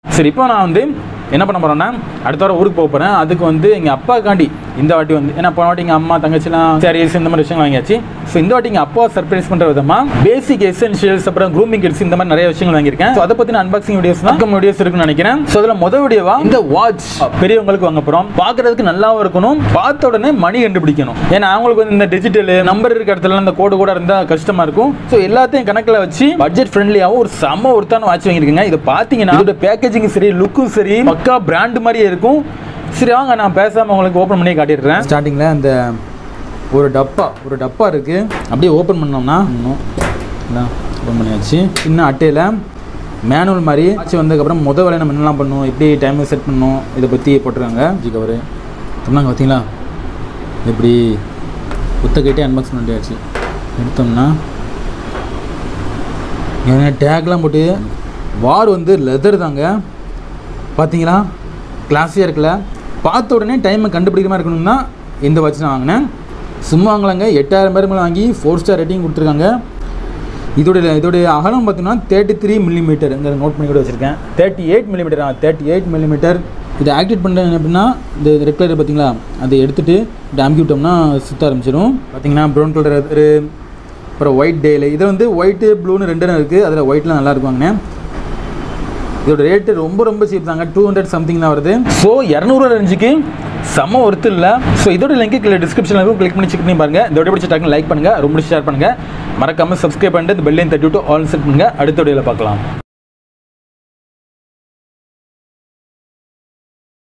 சரி இப்போ நான் வந்து என்ன பண்ண போறேன்னா அடுத்த வாரம் ஊருக்கு போக போகிறேன் அதுக்கு வந்து எங்கள் அப்பாக்காண்டி இந்த வாட்டி வந்து ஏன்னா போன வாட்டி எங்கள் அம்மா தங்கச்சிலாம் சாரீஸ் இந்த மாதிரி விஷயங்கள் வாங்கியாச்சு ஸோ இந்த வாட்டி எங்கள் அப்பா சர்ப்ரைஸ் பண்ணுற விதமாக பேசிக் எசென்ஷியல்ஸ் அப்புறம் க்ரூமிங் கிட்ஸ் இந்த மாதிரி நிறைய விஷயங்கள் வாங்கியிருக்கேன் ஸோ அதை பற்றின அன்பாக்சிங் வீடியோஸ் தான் வீடியோஸ் இருக்குன்னு நினைக்கிறேன் ஸோ அதில் முதல் வீடியோவா இந்த வாட்ச் பெரியவங்களுக்கு வாங்க போகிறோம் பார்க்கறதுக்கு நல்லாவும் இருக்கணும் பார்த்த உடனே மணி கண்டுபிடிக்கணும் ஏன்னா அவங்களுக்கு வந்து இந்த டிஜிட்டல் நம்பர் இருக்க இடத்துல இந்த கோடு கூட இருந்தால் கஷ்டமாக இருக்கும் ஸோ எல்லாத்தையும் கணக்கில் வச்சு பட்ஜெட் ஃப்ரெண்ட்லியாகவும் ஒரு செம்ம ஒருத்தான வாட்ச் வாங்கியிருக்கேங்க இதை பார்த்தீங்கன்னா இதோட பேக்கேஜிங் சரி லுக்கும் சரி பக்கா பிராண்ட் மாதிரியே இருக்கும் சரி வாங்க நான் பேசாமல் உங்களுக்கு ஓப்பன் பண்ணி காட்டிடுறேன் ஸ்டார்டிங்கில் அந்த ஒரு டப்பா ஒரு டப்பா இருக்குது அப்படியே ஓப்பன் பண்ணோம்னா ஓப்பன் பண்ணியாச்சு சின்ன அட்டையில் மேனுவல் மாதிரி ஆச்சு வந்ததுக்கப்புறம் முத வேலை நம்ம என்னெல்லாம் பண்ணணும் எப்படி டைம் செட் பண்ணணும் இதை பற்றி போட்டிருக்காங்க ஜி கவரு சொன்னாங்க பார்த்தீங்களா எப்படி புத்தகிட்டே அன்பாக்ஸ் பண்ணியாச்சு எடுத்தோம்னா இவங்க டேக்லாம் போட்டு வார் வந்து லெதர் தாங்க பார்த்தீங்களா கிளாஸியாக இருக்குல்ல பார்த்த உடனே டைமை கண்டுபிடிக்கிற மாதிரி இருக்கணும்னா இந்த வாட்ச் நான் வாங்கினேன் சும்மா வாங்கலாங்க எட்டாயிரம் பேர் மேலே வாங்கி ஃபோர் ஸ்டார் ரேட்டிங் கொடுத்துருக்காங்க இதோடைய இதோடைய அகலம் பார்த்தீங்கன்னா தேர்ட்டி த்ரீ மில்லிமீட்டர் இந்த நோட் பண்ணி கூட வச்சுருக்கேன் thirty eight millimetre thirty eight millimetre இதை ஆக்டிவேட் பண்ணுறது அப்படின்னா இந்த ரெட் கலர் பார்த்தீங்களா அதை எடுத்துகிட்டு இதை அமுக்கி விட்டோம்னா சுற்ற ஆரம்பிச்சிடும் பார்த்தீங்கன்னா ப்ரௌன் கலர் அப்புறம் ஒயிட் டேல இது வந்து ஒயிட்டு ப்ளூன்னு ரெண்டு இருக்குது அதில் ஒயிட்லாம் நல்லா இருக்குவாங்கண்ணே இதோட ரேட்டு ரொம்ப ரொம்ப சீப் தாங்க டூ ஹண்ட்ரட் சம்திங் தான் வருது ஸோ இரநூறுவா ரேஞ்சுக்கு செம்ம ஒர்த்து இல்லை ஸோ இதோட லிங்க் கீழே டிஸ்கிரிப்ஷனில் இருக்கும் கிளிக் பண்ணி செக் பண்ணி பாருங்க இதோட பிடிச்ச டக்குனு லைக் பண்ணுங்க ரொம்ப ஷேர் பண்ணுங்க மறக்காம சப்ஸ்கிரைப் பண்ணிட்டு இந்த பெல்லையும் தட்டி விட்டு ஆல் செட் பண்ணுங்க அடுத்த வீடியோவில் பார்க்கலாம்